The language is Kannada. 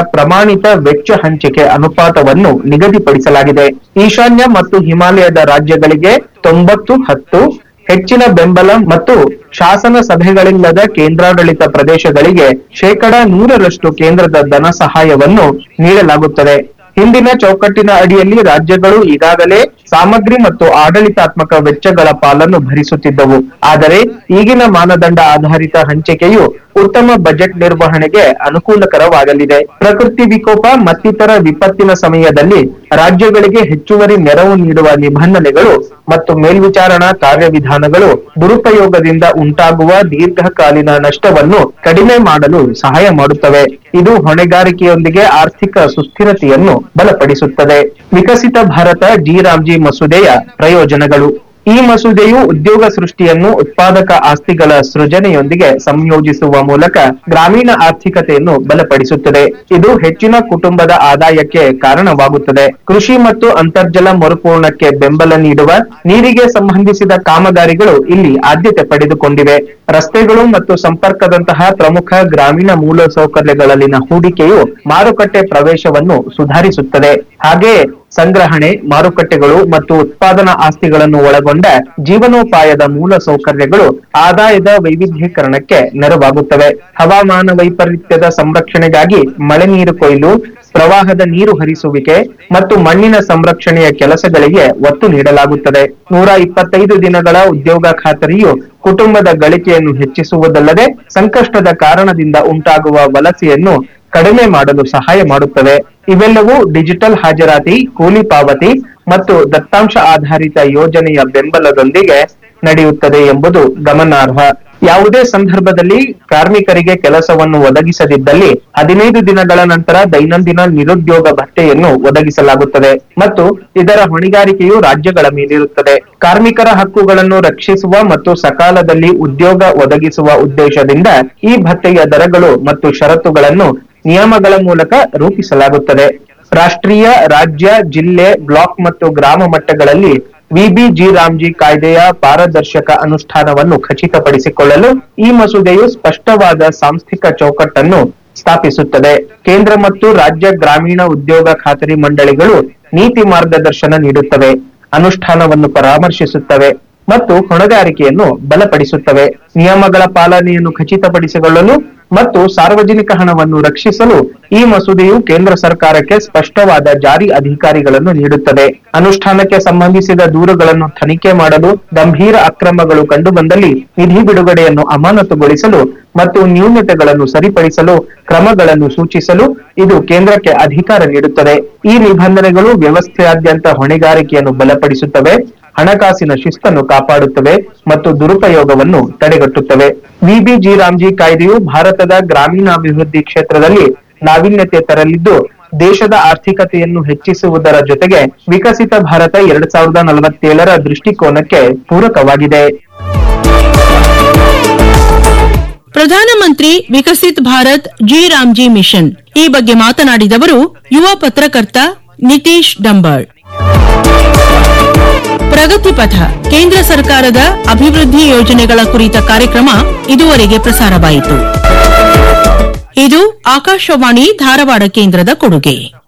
ಪ್ರಮಾಣಿತ ವೆಚ್ಚ ಹಂಚಿಕೆ ಅನುಪಾತವನ್ನು ನಿಗದಿಪಡಿಸಲಾಗಿದೆ ಈಶಾನ್ಯ ಮತ್ತು ಹಿಮಾಲಯದ ರಾಜ್ಯಗಳಿಗೆ ತೊಂಬತ್ತು ಹತ್ತು ಹೆಚ್ಚಿನ ಬೆಂಬಲ ಮತ್ತು ಶಾಸನ ಸಭೆಗಳಿಲ್ಲದ ಕೇಂದ್ರಾಡಳಿತ ಪ್ರದೇಶಗಳಿಗೆ ಶೇಕಡ ನೂರರಷ್ಟು ಕೇಂದ್ರದ ಧನ ಸಹಾಯವನ್ನು ನೀಡಲಾಗುತ್ತದೆ ಹಿಂದಿನ ಚೌಕಟ್ಟಿನ ಅಡಿಯಲ್ಲಿ ರಾಜ್ಯಗಳು ಈಗಾಗಲೇ ಸಾಮಗ್ರಿ ಮತ್ತು ಆಡಳಿತಾತ್ಮಕ ವೆಚ್ಚಗಳ ಪಾಲನ್ನು ಭರಿಸುತ್ತಿದ್ದವು ಆದರೆ ಈಗಿನ ಮಾನದಂಡ ಆಧಾರಿತ ಹಂಚಿಕೆಯು ಉತ್ತಮ ಬಜೆಟ್ ನಿರ್ವಹಣೆಗೆ ಅನುಕೂಲಕರವಾಗಲಿದೆ ಪ್ರಕೃತಿ ವಿಕೋಪ ಮತ್ತಿತರ ವಿಪತ್ತಿನ ಸಮಯದಲ್ಲಿ ರಾಜ್ಯಗಳಿಗೆ ಹೆಚ್ಚುವರಿ ನೆರವು ನೀಡುವ ನಿಬಂಧನೆಗಳು ಮತ್ತು ಮೇಲ್ವಿಚಾರಣಾ ಕಾರ್ಯವಿಧಾನಗಳು ದುರುಪಯೋಗದಿಂದ ಉಂಟಾಗುವ ದೀರ್ಘಕಾಲೀನ ನಷ್ಟವನ್ನು ಕಡಿಮೆ ಮಾಡಲು ಸಹಾಯ ಮಾಡುತ್ತವೆ ಇದು ಹೊಣೆಗಾರಿಕೆಯೊಂದಿಗೆ ಆರ್ಥಿಕ ಸುಸ್ಥಿರತೆಯನ್ನು ಬಲಪಡಿಸುತ್ತದೆ ವಿಕಸಿತ ಭಾರತ ಜಿ ರಾಮ್ಜಿ ಮಸೂದೆಯ ಪ್ರಯೋಜನಗಳು ಈ ಮಸೂದೆಯು ಉದ್ಯೋಗ ಸೃಷ್ಟಿಯನ್ನು ಉತ್ಪಾದಕ ಆಸ್ತಿಗಳ ಸೃಜನೆಯೊಂದಿಗೆ ಸಂಯೋಜಿಸುವ ಮೂಲಕ ಗ್ರಾಮೀಣ ಆರ್ಥಿಕತೆಯನ್ನು ಬಲಪಡಿಸುತ್ತದೆ ಇದು ಹೆಚ್ಚಿನ ಕುಟುಂಬದ ಆದಾಯಕ್ಕೆ ಕಾರಣವಾಗುತ್ತದೆ ಕೃಷಿ ಮತ್ತು ಅಂತರ್ಜಲ ಮರುಪೂರ್ಣಕ್ಕೆ ಬೆಂಬಲ ನೀಡುವ ನೀರಿಗೆ ಸಂಬಂಧಿಸಿದ ಕಾಮಗಾರಿಗಳು ಇಲ್ಲಿ ಆದ್ಯತೆ ಪಡೆದುಕೊಂಡಿವೆ ರಸ್ತೆಗಳು ಮತ್ತು ಸಂಪರ್ಕದಂತಹ ಪ್ರಮುಖ ಗ್ರಾಮೀಣ ಮೂಲಸೌಕರ್ಯಗಳಲ್ಲಿನ ಹೂಡಿಕೆಯು ಮಾರುಕಟ್ಟೆ ಪ್ರವೇಶವನ್ನು ಸುಧಾರಿಸುತ್ತದೆ ಹಾಗೆಯೇ ಸಂಗ್ರಹಣೆ ಮಾರುಕಟ್ಟೆಗಳು ಮತ್ತು ಉತ್ಪಾದನಾ ಆಸ್ತಿಗಳನ್ನು ಒಳಗೊಂಡ ಜೀವನೋಪಾಯದ ಮೂಲ ಸೌಕರ್ಯಗಳು ಆದಾಯದ ವೈವಿಧ್ಯೀಕರಣಕ್ಕೆ ನೆರವಾಗುತ್ತವೆ ಹವಾಮಾನ ವೈಪರೀತ್ಯದ ಸಂರಕ್ಷಣೆಗಾಗಿ ಮಳೆ ನೀರು ಕೊಯ್ಲು ಪ್ರವಾಹದ ನೀರು ಹರಿಸುವಿಕೆ ಮತ್ತು ಮಣ್ಣಿನ ಸಂರಕ್ಷಣೆಯ ಕೆಲಸಗಳಿಗೆ ಒತ್ತು ನೀಡಲಾಗುತ್ತದೆ ನೂರ ಇಪ್ಪತ್ತೈದು ದಿನಗಳ ಉದ್ಯೋಗ ಖಾತರಿಯು ಕುಟುಂಬದ ಗಳಿಕೆಯನ್ನು ಹೆಚ್ಚಿಸುವುದಲ್ಲದೆ ಸಂಕಷ್ಟದ ಕಾರಣದಿಂದ ಉಂಟಾಗುವ ವಲಸೆಯನ್ನು ಕಡಿಮೆ ಮಾಡಲು ಸಹಾಯ ಮಾಡುತ್ತವೆ ಇವೆಲ್ಲವೂ ಡಿಜಿಟಲ್ ಹಾಜರಾತಿ ಕೂಲಿ ಪಾವತಿ ಮತ್ತು ದತ್ತಾಂಶ ಆಧಾರಿತ ಯೋಜನೆಯ ಬೆಂಬಲದೊಂದಿಗೆ ನಡೆಯುತ್ತದೆ ಎಂಬುದು ಗಮನಾರ್ಹ ಯಾವುದೇ ಸಂದರ್ಭದಲ್ಲಿ ಕಾರ್ಮಿಕರಿಗೆ ಕೆಲಸವನ್ನು ಒದಗಿಸದಿದ್ದಲ್ಲಿ ಹದಿನೈದು ದಿನಗಳ ನಂತರ ದೈನಂದಿನ ನಿರುದ್ಯೋಗ ಭತ್ಯೆಯನ್ನು ಒದಗಿಸಲಾಗುತ್ತದೆ ಮತ್ತು ಇದರ ಹೊಣೆಗಾರಿಕೆಯು ರಾಜ್ಯಗಳ ಮೇಲಿರುತ್ತದೆ ಕಾರ್ಮಿಕರ ಹಕ್ಕುಗಳನ್ನು ರಕ್ಷಿಸುವ ಮತ್ತು ಸಕಾಲದಲ್ಲಿ ಉದ್ಯೋಗ ಒದಗಿಸುವ ಉದ್ದೇಶದಿಂದ ಈ ಭತ್ಯೆಯ ದರಗಳು ಮತ್ತು ಷರತ್ತುಗಳನ್ನು ನಿಯಮಗಳ ಮೂಲಕ ರೂಪಿಸಲಾಗುತ್ತದೆ ರಾಷ್ಟ್ರೀಯ ರಾಜ್ಯ ಜಿಲ್ಲೆ ಬ್ಲಾಕ್ ಮತ್ತು ಗ್ರಾಮ ಮಟ್ಟಗಳಲ್ಲಿ ವಿಬಿಜಿ ರಾಮ್ಜಿ ಕಾಯ್ದೆಯ ಪಾರದರ್ಶಕ ಅನುಷ್ಠಾನವನ್ನು ಖಚಿತಪಡಿಸಿಕೊಳ್ಳಲು ಈ ಮಸೂದೆಯು ಸ್ಪಷ್ಟವಾದ ಸಾಂಸ್ಥಿಕ ಚೌಕಟ್ಟನ್ನು ಸ್ಥಾಪಿಸುತ್ತದೆ ಕೇಂದ್ರ ಮತ್ತು ರಾಜ್ಯ ಗ್ರಾಮೀಣ ಉದ್ಯೋಗ ಖಾತರಿ ಮಂಡಳಿಗಳು ನೀತಿ ಮಾರ್ಗದರ್ಶನ ನೀಡುತ್ತವೆ ಅನುಷ್ಠಾನವನ್ನು ಪರಾಮರ್ಶಿಸುತ್ತವೆ ಮತ್ತು ಹೊಣೆಗಾರಿಕೆಯನ್ನು ಬಲಪಡಿಸುತ್ತವೆ ನಿಯಮಗಳ ಪಾಲನೆಯನ್ನು ಖಚಿತಪಡಿಸಿಕೊಳ್ಳಲು ಮತ್ತು ಸಾರ್ವಜನಿಕ ಹಣವನ್ನು ರಕ್ಷಿಸಲು ಈ ಮಸೂದೆಯು ಕೇಂದ್ರ ಸರ್ಕಾರಕ್ಕೆ ಸ್ಪಷ್ಟವಾದ ಜಾರಿ ಅಧಿಕಾರಿಗಳನ್ನು ನೀಡುತ್ತದೆ ಅನುಷ್ಠಾನಕ್ಕೆ ಸಂಬಂಧಿಸಿದ ದೂರುಗಳನ್ನು ತನಿಖೆ ಮಾಡಲು ಗಂಭೀರ ಅಕ್ರಮಗಳು ಕಂಡುಬಂದಲ್ಲಿ ನಿಧಿ ಬಿಡುಗಡೆಯನ್ನು ಅಮಾನತುಗೊಳಿಸಲು ಮತ್ತು ನ್ಯೂನತೆಗಳನ್ನು ಸರಿಪಡಿಸಲು ಕ್ರಮಗಳನ್ನು ಸೂಚಿಸಲು ಇದು ಕೇಂದ್ರಕ್ಕೆ ಅಧಿಕಾರ ನೀಡುತ್ತದೆ ಈ ನಿಬಂಧನೆಗಳು ವ್ಯವಸ್ಥೆಯಾದ್ಯಂತ ಹೊಣೆಗಾರಿಕೆಯನ್ನು ಬಲಪಡಿಸುತ್ತವೆ ಹಣಕಾಸಿನ ಶಿಸ್ತನ್ನು ಕಾಪಾಡುತ್ತವೆ ಮತ್ತು ದುರುಪಯೋಗವನ್ನು ತಡೆಗಟ್ಟುತ್ತವೆ ವಿಬಿಜಿ ರಾಮ್ಜಿ ಕಾಯ್ದೆಯು ಭಾರತದ ಗ್ರಾಮೀಣಾಭಿವೃದ್ಧಿ ಕ್ಷೇತ್ರದಲ್ಲಿ ನಾವೀನ್ಯತೆ ತರಲಿದ್ದು ದೇಶದ ಆರ್ಥಿಕತೆಯನ್ನು ಹೆಚ್ಚಿಸುವುದರ ಜೊತೆಗೆ ವಿಕಸಿತ ಭಾರತ ಎರಡ್ ಸಾವಿರದ ನಲವತ್ತೇಳರ ದೃಷ್ಟಿಕೋನಕ್ಕೆ ಪೂರಕವಾಗಿದೆ ಪ್ರಧಾನಮಂತ್ರಿ ವಿಕಸಿತ್ ಭಾರತ್ ಜಿ ರಾಮ್ಜಿ ಮಿಷನ್ ಈ ಬಗ್ಗೆ ಮಾತನಾಡಿದವರು ಯುವ ಪತ್ರಕರ್ತ ನಿತೀಶ್ ಡಂಬಾಳ್ ಪ್ರಗತಿ ಪಥ ಕೇಂದ್ರ ಸರ್ಕಾರದ ಅಭಿವೃದ್ಧಿ ಯೋಜನೆಗಳ ಕುರಿತ ಕಾರ್ಯಕ್ರಮ ಇದುವರೆಗೆ ಪ್ರಸಾರವಾಯಿತು ಇದು ಆಕಾಶವಾಣಿ ಧಾರವಾಡ ಕೇಂದ್ರದ ಕೊಡುಗೆ